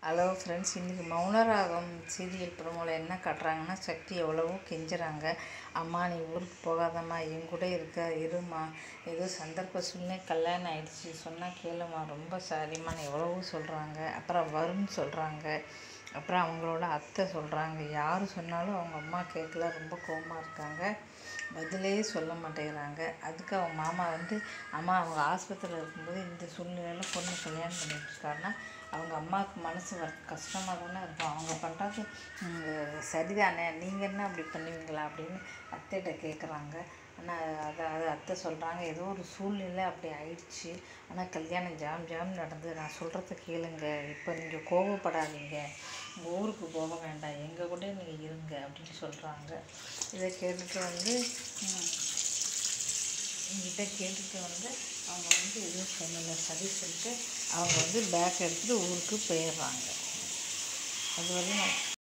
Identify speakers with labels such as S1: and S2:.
S1: hello friends இன்றைக்கி Mouna Ragam serial ப்ரோமோவில் என்ன காட்டுறாங்கன்னா சக்தி எவ்வளவோ கெஞ்சுறாங்க அம்மா நீ ஊருக்கு போகாதம்மா என் கூட இருக்க இருமா ஏதோ சந்தர்ப்ப சூழ்நிலை கல்யாணம் ஆயிடுச்சு சொன்னால் கேளுமா ரொம்ப சாரிம்மான்னு எவ்வளவோ சொல்கிறாங்க அப்புறம் வரும்னு சொல்கிறாங்க அப்புறம் அவங்களோட அத்தை சொல்கிறாங்க யார் சொன்னாலும் அவங்க அம்மா கேட்கல ரொம்ப கோவமாக இருக்காங்க பதிலே சொல்ல மாட்டேங்கிறாங்க அதுக்கு அவங்க மாமா வந்து அம்மா அவங்க ஆஸ்பத்திரியில் இருக்கும்போது இந்த சூழ்நிலையில் பொண்ணு கல்யாணம் பண்ணிட்டு இருக்காருன்னா அவங்க அம்மாவுக்கு மனசு வர கஷ்டமாக தானே இருக்கும் அவங்க பண்ணுறது சரிதானே நீங்கள் என்ன அப்படி பண்ணுவீங்களா அப்படின்னு அத்தைகிட்ட கேட்குறாங்க ஆனால் அதை அதை அத்தை சொல்கிறாங்க ஏதோ ஒரு சூழ்நிலை அப்படி ஆயிடுச்சு ஆனால் கல்யாணம் ஜாம் ஜாம் நடந்து நான் சொல்கிறத கேளுங்க இப்போ நீங்கள் கோவப்படாதீங்க உங்கள் ஊருக்கு போக வேண்டாம் எங்கள் கூட நீங்கள் இருங்க அப்படின்னு சொல்கிறாங்க இதை கேட்டுட்டு வந்து ம், இதை கேட்டுட்டு வந்து அவங்க வந்து எதுவும் சொல்லலை சரி சொல்லிட்டு அவங்க வந்து பேக் எடுத்துகிட்டு ஊருக்கு போயிடுறாங்க அது வரையும்